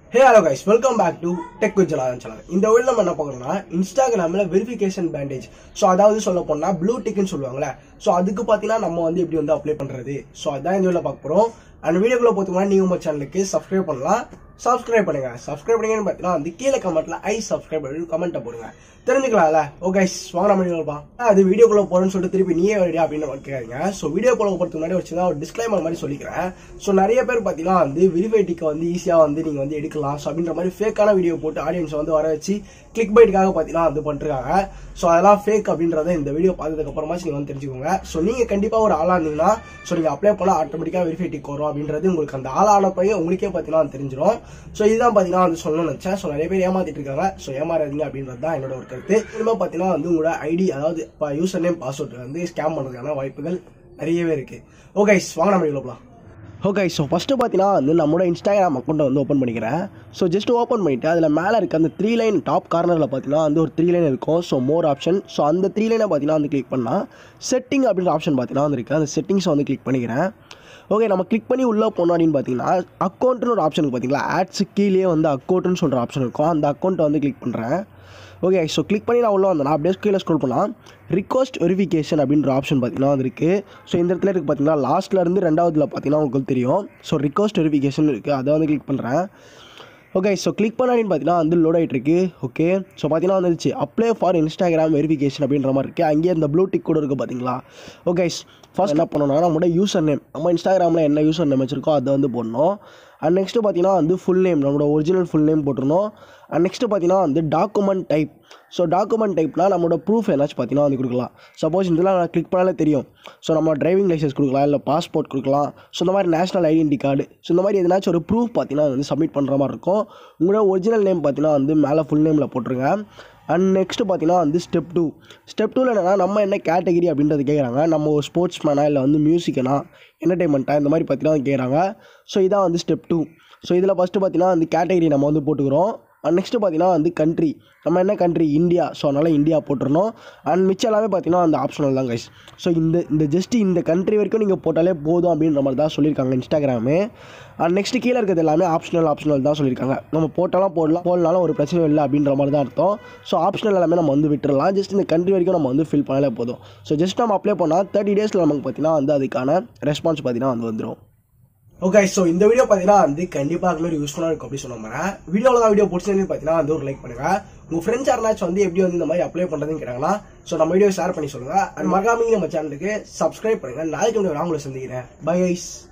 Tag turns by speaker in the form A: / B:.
A: hey hello guys welcome back to tech with Jalathan channel இந்த video நம்ம என்ன பார்க்கறோம்னா இன்ஸ்டாகிராமில் வெரிஃபிகேஷன் பேண்டேஜ் ஸோ அதாவது சொல்ல போனால் ப்ளூ டிக்னு சொல்லுவாங்கல்ல ஸோ அதுக்கு பார்த்தீங்கன்னா நம்ம வந்து எப்படி வந்து அப்ளை பண்ணுறது ஸோ அதான் இந்த வீடியோ பார்க்க போகிறோம் அந்த வீடியோக்குள்ள போத்துக்கோனா நீங்கள் உங்கள் சேனலுக்கு சப்ஸ்கிரைப் பண்ணலாம் சப்ஸ்கிரைப் பண்ணுங்க சப்ஸ்கிரைப் பண்ணீங்கன்னு பார்த்தீங்கன்னா வந்து கீழே கமெண்ட்ல ஐ சப்ஸ்கிரைப் பண்ணி கமெண்ட்டை போடுங்க தெரிஞ்சுக்கலாம்ல ஓகே வாங்க நம்ம வீடியோப்பா அது வீடியோக்குள்ள போறேன்னு சொல்லிட்டு திருப்பி நீயே வரடியா அப்படின்னு நம்ம கேட்காதீங்க ஸோ வீடியோ போல போறதுக்கு முன்னாடி ஒரு சின்ன ஒரு டிஸ்க்ளைமர் மாதிரி சொல்லிக்கிறேன் ஸோ நிறைய பேர் பார்த்தீங்கன்னா வந்து வெரிஃபைட்டிக்கு வந்து ஈஸியாக வந்து நீங்கள் வந்து எடுக்கலாம் ஸோ அப்படின்ற மாதிரி ஃபேக்கான வீடியோ போட்டு ஆடியன்ஸ் வந்து வர வச்சு கிளிக் பைட்டுக்காக பார்த்தீங்கன்னா வந்து பண்ணிருக்காங்க ஸோ அதெல்லாம் ஃபேக் அப்படின்றத இந்த வீடியோ பார்த்ததுக்கு அப்புறமா நீங்கள் வந்து தெரிஞ்சுக்கோங்க ஸோ நீங்கள் கண்டிப்பாக ஒரு ஆளாக இருந்தீங்கன்னா ஸோ நீங்கள் அப்ளை பண்ணால் ஆட்டோமேட்டிக்காக வெரிஃபைட்டிக் வரும் அப்படின்றது உங்களுக்கு அந்த ஆளான பையன் உங்களுக்கே பார்த்தீங்கன்னா வந்து தெரிஞ்சிடும் ஸோ இதுதான் பார்த்தீங்கன்னா வந்து சொல்லணும்னு நினச்சேன் ஸோ நிறைய பேர் ஏமாத்திட்டு இருக்காங்க ஸோ ஏமாறாதீங்க அப்படின்றது தான் என்னோட ஒரு கருத்து இனிமேல் பார்த்தீங்கன்னா வந்து உங்களோட ஐடி அதாவது யூசர் நேம் பாஸ்வேர்ட் வந்து ஸ்கேம் பண்ணுறதுக்கான வாய்ப்புகள் நிறையவே இருக்கு ஓகே வாங்க நம்ம வீடியோ போகலாம் ஓகே ஸோ ஃபஸ்ட்டு பார்த்தீங்கன்னா வந்து நம்மளோட இன்ஸ்டாகிராம் அக்கௌண்ட்டை வந்து ஓப்பன் பண்ணிக்கிறேன் ஸோ ஜஸ்ட் ஓப்பன் பண்ணிவிட்டு அதில் மேலே இருக்க அந்த த்ரீ லைன் டாப் கார்னரில் பார்த்தீங்கன்னா வந்து ஒரு த்ரீ லைன் இருக்கும் ஸோ மோர் ஆப்ஷன் ஸோ அந்த த்ரீ லைனை பார்த்தீங்கன்னா வந்து கிளிக் பண்ணால் செட்டிங் அப்படின்ற ஆப்ஷன் பார்த்தீங்கன்னா வந்து இருக்குது அந்த செட்டிங்ஸை வந்து கிளிக் பண்ணிக்கிறேன் ஓகே நம்ம கிளிக் பண்ணி உள்ளே போனோம் அப்படின்னு பார்த்தீங்கன்னா அக்கௌண்ட்னு ஒரு ஆப்ஷன் பார்த்தீங்களா ஆட்ஸ் கீழே வந்து அக்கௌண்ட்னு சொல்கிற ஆப்ஷன் இருக்கும் அந்த அக்கௌண்ட்டை வந்து கிளிக் பண்ணுறேன் ஓகே ஸோ கிளிக் பண்ணி நான் உள்ளே வந்தேன் அப்படியே கீழே ஸ்க்ரோல் பண்ணலாம் ரிக்வஸ்ட் வெரிஃபிகேஷன் அப்படின்ற ஆப்ஷன் பார்த்தீங்கன்னா அது இருக்குது ஸோ இந்த இடத்துல இருக்குது பார்த்தீங்கன்னா லாஸ்ட்டில் இருந்து ரெண்டாவதுல பார்த்தீங்கன்னா உங்களுக்கு தெரியும் ஸோ ரிக்வஸ்ட் வெரிஃபிகேஷன் இருக்குது அதை வந்து கிளிக் பண்ணுறேன் ஓகே ஸோ கிளிக் பண்ணாடின்னு பார்த்தீங்கன்னா வந்து லோட் ஆகிட்டு இருக்கு ஓகே ஸோ பார்த்தீங்கன்னா வந்துருச்சு அப்ளை ஃபார் இன்ஸ்டாகிராம் வெரிஃபிகேஷன் அப்படின்ற மாதிரி இருக்குது அங்கேயே இந்த ப்ளூ டிக் கூட இருக்குது பார்த்தீங்களா ஓகே ஃபர்ஸ்ட் என்ன பண்ணணும்னா நம்மளோட யூசர் நேம் நம்ம இன்ஸ்டாகிராமில் என்ன யூசர் நேம் வச்சிருக்கோ அதை வந்து போடணும் அண்ட் நெக்ஸ்ட்டு பார்த்தீங்கன்னா வந்து ஃபுல் நேம் நம்மளோட ஒரிஜினல் ஃபுல் நேம் போட்டுருணும் அண்ட் நெக்ஸ்ட்டு பார்த்தீங்கன்னா வந்து டாக்குமெண்ட் டைப் ஸோ டாக்குமெண்ட் டைப்னால் நம்மளோட ப்ரூஃப் ஏதாச்சும் பார்த்தீங்கன்னா வந்து கொடுக்கலாம் சப்போஸ் இதெல்லாம் நான் கிளிக் பண்ணாலே தெரியும் ஸோ நம்ம டிரைவிங் லைசன்ஸ் கொடுக்கலாம் இல்லை பாஸ்போர்ட் கொடுக்கலாம் ஸோ இந்த மாதிரி நேஷனல் ஐடென்டி கார்டு ஸோ இந்த மாதிரி எதனாச்சும் ஒரு ப்ரூஃப் பார்த்தீங்கன்னா வந்து சப்மிட் பண்ணுற மாதிரி இருக்கும் உங்களோட ஒரிஜினல் நேம் பார்த்தீங்கன்னா வந்து மேலே ஃபுல் நேமில் போட்டுருங்க அண்ட் நெக்ஸ்ட்டு பார்த்தீங்கன்னா வந்து ஸ்டெப் டூ ஸ்டெப் டூவில் என்னென்னா நம்ம என்ன கேட்டகிரி அப்படின்றது கேட்குறாங்க நம்ம ஒரு ஸ்போர்ட்ஸ் மேனா இல்லை வந்து மியூசிக்கனா என்டர்டைன்மெண்ட்டாக இந்த மாதிரி பார்த்தீங்கன்னா கேட்குறாங்க ஸோ இதான் வந்து ஸ்டெப் டூ ஸோ இதில் ஃபஸ்ட்டு பார்த்தீங்கன்னா வந்து கேட்டகிரி நம்ம வந்து போட்டுக்கிறோம் அண்ட் நெக்ஸ்ட்டு பார்த்தீங்கன்னா வந்து கண்ட்ரி நம்ம என்ன கண்ட்ரி இந்தியா ஸோ அதனால் இந்தியா போட்டுருணும் அண்ட் மிச்சம் எல்லாமே பார்த்தீங்கன்னா அந்த ஆப்ஷனல் தான் கைஸ் ஸோ இந்த இந்த ஜஸ்ட் இந்த கண்ட்ரி வரைக்கும் நீங்கள் போட்டாலே போதும் அப்படின்ற மாதிரி தான் சொல்லியிருக்காங்க இன்ஸ்டாகிராமு அண்ட் நெக்ஸ்ட்டு கீழே இருக்கிறது எல்லாமே ஆப்ஷனல் ஆப்ஷனல் தான் சொல்லியிருக்காங்க நம்ம போட்டாலும் போடலாம் போடலாம் ஒரு பிரச்சனை இல்லை அப்படின்ற மாதிரி தான் அர்த்தம் ஸோ ஆப்ஷனல் எல்லாமே நம்ம வந்து விட்டுறலாம் ஜஸ்ட் இந்த கண்ட்ரி வரைக்கும் நம்ம வந்து ஃபில் பண்ணாலே போதும் ஸோ ஜஸ்ட் நம்ம அப்ளை பண்ணால் தேர்ட்டி டேஸில் நமக்கு பார்த்தீங்கன்னா வந்து அதுக்கான ரெஸ்பான்ஸ் பார்த்தீங்கன்னா வந்து வந்துடும் ஓகே ஸோ இந்த வீடியோ பார்த்தீங்கன்னா வந்து கண்டிப்பாக ஒரு யூஸ்ஃபுல்லாக இருக்கும் அப்படி சொன்னாங்க வீடியோவில் தான் வீடியோ பிடிச்சிருந்து பார்த்தீங்கன்னா வந்து ஒரு லைக் பண்ணுங்க உங்க ஃப்ரெண்ட்ஸ் யாருனாச்சும் வந்து எப்படி வந்து இந்த மாதிரி அப்ளை பண்ணுறதுன்னு கேட்டாங்கன்னா ஸோ நம்ம வீடியோ ஷேர் பண்ணி சொல்லுங்க அது மறக்காம நம்ம சேனலுக்கு சப்ஸ்கிரைப் பண்ணுங்க நாளைக்கு வந்து நான் உங்களை சந்திக்கிறேன் பை ஐஸ்